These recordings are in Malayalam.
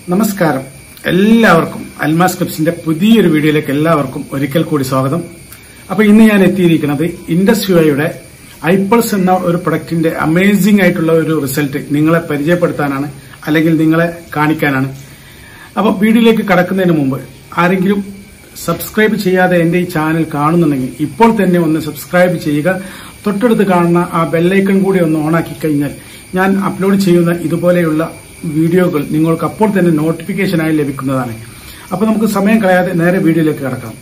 നമസ്കാരം എല്ലാവർക്കും അൽമാസ് ക്ലിപ്സിന്റെ പുതിയൊരു വീഡിയോയിലേക്ക് എല്ലാവർക്കും ഒരിക്കൽ കൂടി സ്വാഗതം അപ്പൊ ഇന്ന് ഞാൻ എത്തിയിരിക്കുന്നത് ഇൻഡസ്ട്രിയുടെ ഐപ്പൾസ് എന്ന ഒരു പ്രൊഡക്റ്റിന്റെ അമേസിംഗ് ആയിട്ടുള്ള ഒരു റിസൾട്ട് നിങ്ങളെ പരിചയപ്പെടുത്താനാണ് അല്ലെങ്കിൽ നിങ്ങളെ കാണിക്കാനാണ് അപ്പൊ വീഡിയോയിലേക്ക് കടക്കുന്നതിന് മുമ്പ് ആരെങ്കിലും സബ്സ്ക്രൈബ് ചെയ്യാതെ എന്റെ ഈ ചാനൽ കാണുന്നുണ്ടെങ്കിൽ ഇപ്പോൾ തന്നെ ഒന്ന് സബ്സ്ക്രൈബ് ചെയ്യുക തൊട്ടടുത്ത് കാണുന്ന ആ ബെല്ലൈക്കൺ കൂടി ഒന്ന് ഓണാക്കി കഴിഞ്ഞാൽ ഞാൻ അപ്ലോഡ് ചെയ്യുന്ന ഇതുപോലെയുള്ള വീഡിയോകൾ നിങ്ങൾക്ക് അപ്പോൾ തന്നെ നോട്ടിഫിക്കേഷനായി ലഭിക്കുന്നതാണ് അപ്പൊ നമുക്ക് സമയം കളയാതെ നേരെ വീഡിയോയിലേക്ക് കടക്കാം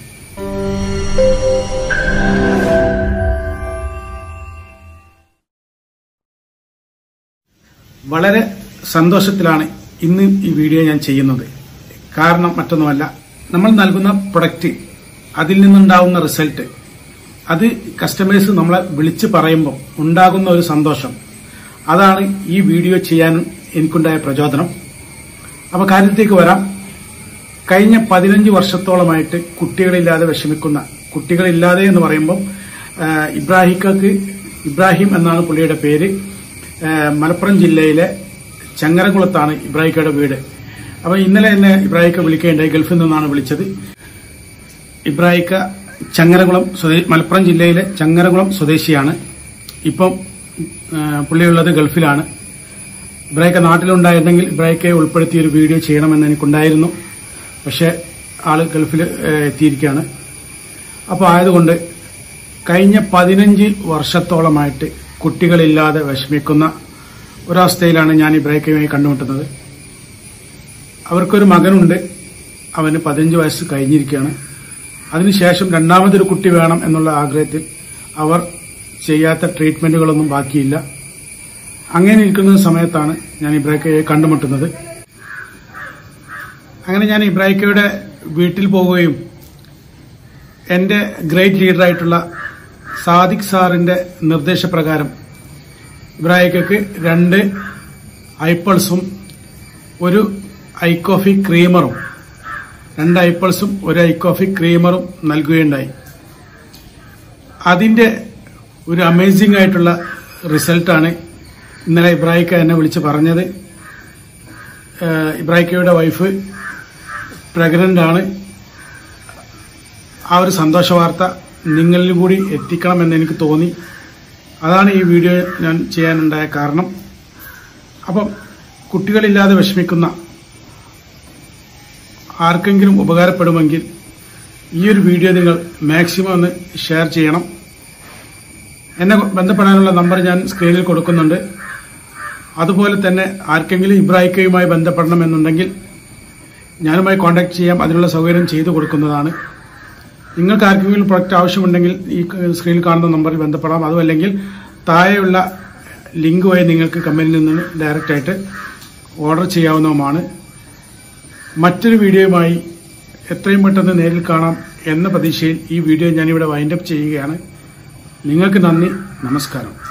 വളരെ സന്തോഷത്തിലാണ് ഇന്ന് ഈ വീഡിയോ ഞാൻ ചെയ്യുന്നത് കാരണം മറ്റൊന്നുമല്ല നമ്മൾ നൽകുന്ന പ്രൊഡക്റ്റ് അതിൽ നിന്നുണ്ടാവുന്ന റിസൾട്ട് അത് കസ്റ്റമേഴ്സ് നമ്മളെ വിളിച്ച് പറയുമ്പോൾ ഉണ്ടാകുന്ന ഒരു സന്തോഷം അതാണ് ഈ വീഡിയോ ചെയ്യാൻ എനിക്കുണ്ടായ പ്രചോദനം അപ്പൊ കാര്യത്തിലേക്ക് വരാം കഴിഞ്ഞ പതിനഞ്ച് വർഷത്തോളമായിട്ട് കുട്ടികളില്ലാതെ വിഷമിക്കുന്ന കുട്ടികളില്ലാതെ എന്ന് പറയുമ്പോൾ ഇബ്രാഹിക്കക്ക് ഇബ്രാഹിം എന്നാണ് പുള്ളിയുടെ പേര് ആ, മലപ്പുറം ജില്ലയിലെ ചങ്ങരകുളത്താണ് ഇബ്രാഹിക്കയുടെ വീട് അപ്പൊ ഇന്നലെ എന്നെ ഇബ്രാഹിക്ക വിളിക്കുകയുണ്ടായി ഗൾഫിൽ നിന്നാണ് വിളിച്ചത് ഇബ്രാഹിക്ക ചങ്ങരകുളം സ്വദേ- മലപ്പുറം ജില്ലയിലെ ചങ്ങരകുളം സ്വദേശിയാണ് ഇപ്പം ആ, പുള്ളിയുള്ളത് ഗൾഫിലാണ് ഇബ്രാഹിക്ക നാട്ടിലുണ്ടായിരുന്നെങ്കിൽ ഇബ്രാഹിക്കയെ ഉൾപ്പെടുത്തി ഒരു വീഡിയോ ചെയ്യണമെന്ന് എനിക്കുണ്ടായിരുന്നു പക്ഷെ ആള് ഗൾഫിൽ ഏ, എത്തിയിരിക്കുകയാണ് അപ്പോൾ ആയതുകൊണ്ട് കഴിഞ്ഞ പതിനഞ്ച് വർഷത്തോളമായിട്ട് കുട്ടികളില്ലാതെ വിഷമിക്കുന്ന ഒരവസ്ഥയിലാണ് ഞാൻ ഇബ്രാഹിക്കയുമായി കണ്ടുമുട്ടുന്നത് അവർക്കൊരു മകനുണ്ട് അവന് പതിനഞ്ച് വയസ്സ് കഴിഞ്ഞിരിക്കുകയാണ് അതിനുശേഷം രണ്ടാമതൊരു കുട്ടി വേണം എന്നുള്ള ആഗ്രഹത്തിൽ അവർ ചെയ്യാത്ത ട്രീറ്റ്മെന്റുകളൊന്നും ബാക്കിയില്ല അങ്ങനെ ഇരിക്കുന്ന സമയത്താണ് ഞാൻ ഇബ്രാഹിക്കയെ കണ്ടുമുട്ടുന്നത് അങ്ങനെ ഞാൻ ഇബ്രാഹിക്കയുടെ വീട്ടിൽ പോവുകയും എന്റെ ഗ്രേറ്റ് ലീഡറായിട്ടുള്ള സാദിഖ് സാറിന്റെ നിർദ്ദേശപ്രകാരം ഇബ്രാഹിക്കക്ക് രണ്ട് ഐപ്പിൾസും ഒരു ഐക്കോഫി ക്രീമറും രണ്ട് ഐപ്പിൾസും ഒരു ഐക്കോഫി ക്രീമറും നൽകുകയുണ്ടായി അതിന്റെ ഒരു അമേസിംഗ് ആയിട്ടുള്ള റിസൾട്ടാണ് ഇന്നലെ ഇബ്രാഹിക്ക എന്നെ വിളിച്ച് പറഞ്ഞത് ഏഹ് ഇബ്രാഹിക്കയുടെ വൈഫ് പ്രഗ്നന്റ് ആണ് ആ ഒരു സന്തോഷ വാർത്ത നിങ്ങളിൽ കൂടി എത്തിക്കണമെന്ന് എനിക്ക് തോന്നി അതാണ് ഈ വീഡിയോ ഞാൻ ചെയ്യാനുണ്ടായ കാരണം അപ്പം കുട്ടികളില്ലാതെ വിഷമിക്കുന്ന ആർക്കെങ്കിലും ഉപകാരപ്പെടുമെങ്കിൽ ഈ ഒരു വീഡിയോ നിങ്ങൾ മാക്സിമം ഒന്ന് ഷെയർ ചെയ്യണം എന്നെ ബന്ധപ്പെടാനുള്ള നമ്പർ ഞാൻ സ്ക്രീനിൽ കൊടുക്കുന്നുണ്ട് അതുപോലെ തന്നെ ആർക്കെങ്കിലും ഇബ്രാഹിക്കയുമായി ബന്ധപ്പെടണമെന്നുണ്ടെങ്കിൽ ഞാനുമായി കോൺടാക്ട് ചെയ്യാം അതിനുള്ള സൗകര്യം ചെയ്തു കൊടുക്കുന്നതാണ് നിങ്ങൾക്ക് ആർക്കെങ്കിലും പ്രൊഡക്റ്റ് ആവശ്യമുണ്ടെങ്കിൽ ഈ സ്ക്രീനിൽ കാണുന്ന നമ്പറിൽ ബന്ധപ്പെടാം അതുമല്ലെങ്കിൽ താഴെയുള്ള ലിങ്ക് വഴി നിങ്ങൾക്ക് കമ്പനിയിൽ നിന്ന് ഡയറക്റ്റ് ആയിട്ട് ഓർഡർ ചെയ്യാവുന്നതുമാണ് മറ്റൊരു വീഡിയോയുമായി എത്രയും പെട്ടെന്ന് നേരിൽ കാണാം എന്ന പ്രതീക്ഷയിൽ ഈ വീഡിയോ ഞാനിവിടെ വൈൻഡപ്പ് ചെയ്യുകയാണ് നിങ്ങൾക്ക് നന്ദി നമസ്കാരം